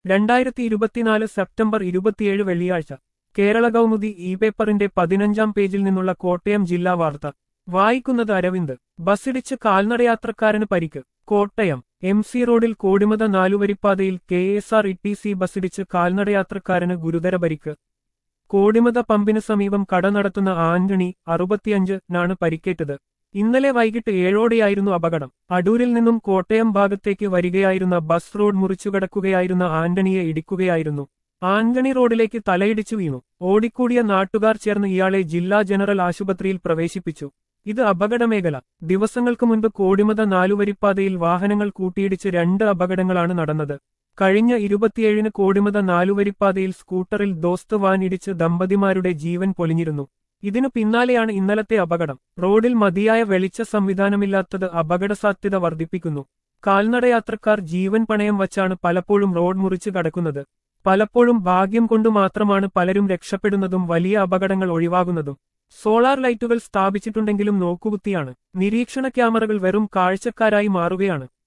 രണ്ടായിരത്തി ഇരുപത്തിനാല് സെപ്റ്റംബർ ഇരുപത്തിയേഴ് വെള്ളിയാഴ്ച കേരള കൗമുദി ഇ പേപ്പറിന്റെ പതിനഞ്ചാം പേജിൽ നിന്നുള്ള കോട്ടയം ജില്ലാ വാർത്ത വായിക്കുന്നത് അരവിന്ദ് ബസ്സിടിച്ച് കാൽനടയാത്രക്കാരന് പരിക്ക് കോട്ടയം എം സി റോഡിൽ കോടിമത നാലുവരിപ്പാതയിൽ K S R T C സി ബസ്സിടിച്ച് കാൽനടയാത്രക്കാരന് ഗുരുതര പരിക്ക് കോടിമത പമ്പിന് സമീപം കട നടത്തുന്ന ആന്റണി അറുപത്തിയഞ്ച് നാണ് പരിക്കേറ്റത് ഇന്നലെ വൈകിട്ട് ഏഴോടെയായിരുന്നു അപകടം അടൂരിൽ നിന്നും കോട്ടയം ഭാഗത്തേക്ക് വരികയായിരുന്ന ബസ് റോഡ് മുറിച്ചുകടക്കുകയായിരുന്ന ആന്റണിയെ ഇടിക്കുകയായിരുന്നു ആന്റണി റോഡിലേക്ക് തലയിടിച്ചു വീണു ഓടിക്കൂടിയ നാട്ടുകാർ ചേർന്ന് ഇയാളെ ജില്ലാ ജനറൽ ആശുപത്രിയിൽ പ്രവേശിപ്പിച്ചു ഇത് അപകടമേഖല ദിവസങ്ങൾക്ക് മുൻപ് കോടിമത നാലുവരിപ്പാതയിൽ വാഹനങ്ങൾ കൂട്ടിയിടിച്ച് രണ്ട് അപകടങ്ങളാണ് നടന്നത് കഴിഞ്ഞ ഇരുപത്തിയേഴിന് കോടിമത നാലുവരിപ്പാതയിൽ സ്കൂട്ടറിൽ ദോസ്ത് വാൻ ഇടിച്ച് ദമ്പതിമാരുടെ ജീവൻ പൊലിഞ്ഞിരുന്നു ഇതിനു പിന്നാലെയാണ് ഇന്നലത്തെ അപകടം റോഡിൽ മതിയായ വെളിച്ച സംവിധാനമില്ലാത്തത് അപകടസാധ്യത വർദ്ധിപ്പിക്കുന്നു കാൽനടയാത്രക്കാർ ജീവൻ പണയം വച്ചാണ് പലപ്പോഴും റോഡ് മുറിച്ച് കടക്കുന്നത് പലപ്പോഴും ഭാഗ്യം കൊണ്ടു മാത്രമാണ് പലരും രക്ഷപ്പെടുന്നതും വലിയ അപകടങ്ങൾ ഒഴിവാകുന്നതും സോളാർ ലൈറ്റുകൾ സ്ഥാപിച്ചിട്ടുണ്ടെങ്കിലും നോക്കുകുത്തിയാണ് നിരീക്ഷണ ക്യാമറകൾ വെറും കാഴ്ചക്കാരായി മാറുകയാണ്